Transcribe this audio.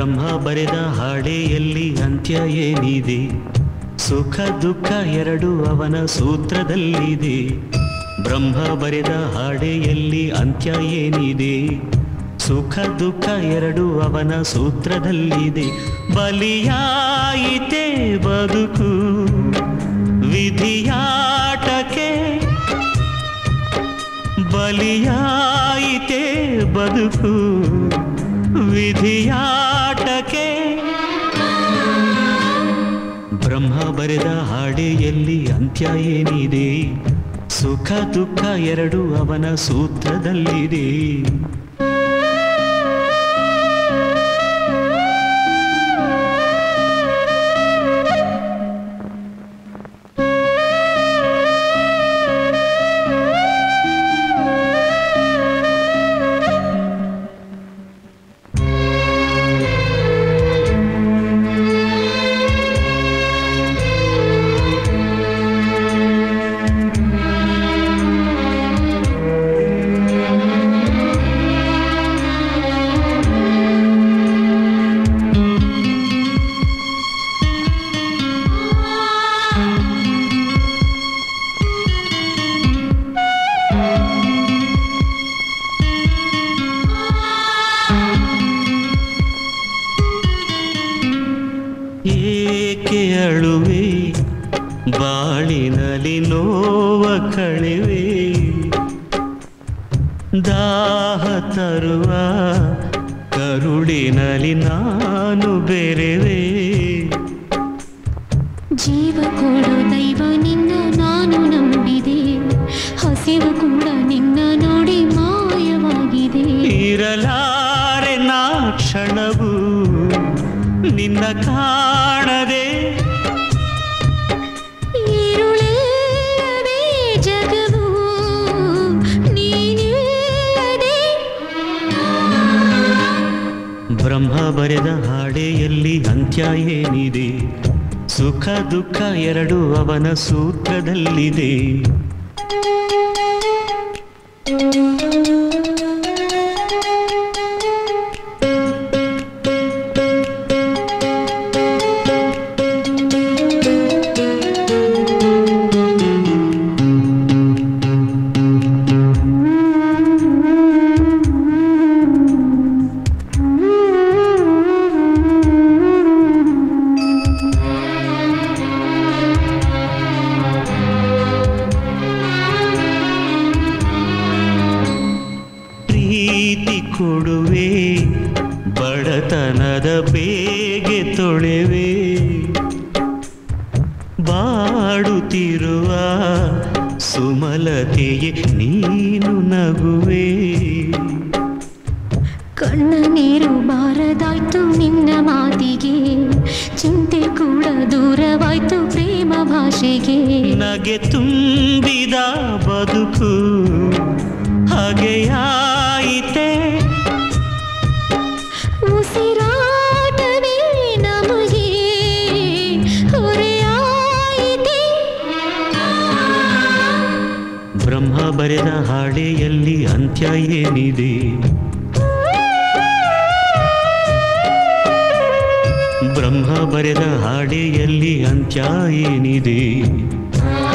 ಬ್ರಹ್ಮ ಬರೆದ ಹಾಡೆಯಲ್ಲಿ ಅಂತ್ಯ ಏನಿದೆ ಸುಖ ದುಃಖ ಎರಡು ಅವನ ಸೂತ್ರದಲ್ಲಿದೆ ಬ್ರಹ್ಮ ಬರೆದ ಹಾಡೆಯಲ್ಲಿ ಅಂತ್ಯ ಏನಿದೆ ಸುಖ ದುಃಖ ಎರಡು ಅವನ ಸೂತ್ರದಲ್ಲಿದೆ ಬಲಿಯಾಯಿತೆ ಬದುಕು ವಿಧಿಯಾಟಕ್ಕೆ ಬಲಿಯಾಯಿತೆ ಬದುಕು ವಿಧಿಯಾಟಕ್ಕೆ ಬ್ರಹ್ಮ ಬರೆದ ಹಾಡೆಯಲ್ಲಿ ಅಂತ್ಯ ಏನಿದೆ ಸುಖ ದುಃಖ ಎರಡು ಅವನ ಸೂತ್ರದಲ್ಲಿದೆ ಏಕೆ ಅಳುವೆ ಬಾಳಿನಲ್ಲಿ ನೋವ ಕಳಿವೆ ದಾಹ ತರುವ ಕರುಳಿನಲ್ಲಿ ನಾನು ಬೆರೆವೆ ಜೀವ ಕೊಡೋ ದೈವ ನಿನ್ನ ನಾನು ನಂಬಿದೆ ಹಸಿವು ಕೂಡ ನಿನ್ನ ನೋಡಿ ಮಾಯವಾಗಿದೆ ಇರಲಾರೆ ನಾ ಕ್ಷಣವು ನಿನ್ನ ಕಾಣದೆ ഇരുളില്ലവേ ജഗവൂ നീനില്ലದೆ ಬ್ರಹ್ಮ ಬರೆದ ಹಾಡೆಯಲ್ಲಿ ಅಂತ್ಯ ಏನಿದೆ ಸುಖ ದುಃಖ ಎರಡು ಅವನ ಸೂತ್ರದಲ್ಲಿದೆ ಪ್ರೀತಿ ಕೊಡುವೆ ಬಡತನದ ಬೇಗೆ ತೊಳೆವೆ ಬಾಡುತ್ತಿರುವ ಸುಮಲತೆಯೇ ನೀನು ನಗುವೆ ಕಣ್ಣ ನೀರು ಬಾರದಾಯ್ತು ನಿನ್ನ ಮಾತಿಗೆ ಚಿಂತೆ ಕೂಡ ದೂರವಾಯ್ತು ಪ್ರೇಮ ಭಾಷೆಗೆ ನಗೆ ತುಂಬಿದ ಬದುಕು ಹಾಗೆಯಾಯಿತೆ ಉಸಿರಾಟವೇ ನಮಗೆ ಹೊರೆಯಾಯಿತೆ ಬ್ರಹ್ಮ ಬರೆದ ಹಾಡೆಯಲ್ಲಿ ಅಂತ್ಯ ಏನಿದೆ ಬ್ರಹ್ಮ ಬರೆದ ಹಾಡೆಯಲ್ಲಿ ಅಂತ್ಯ ಏನಿದೆ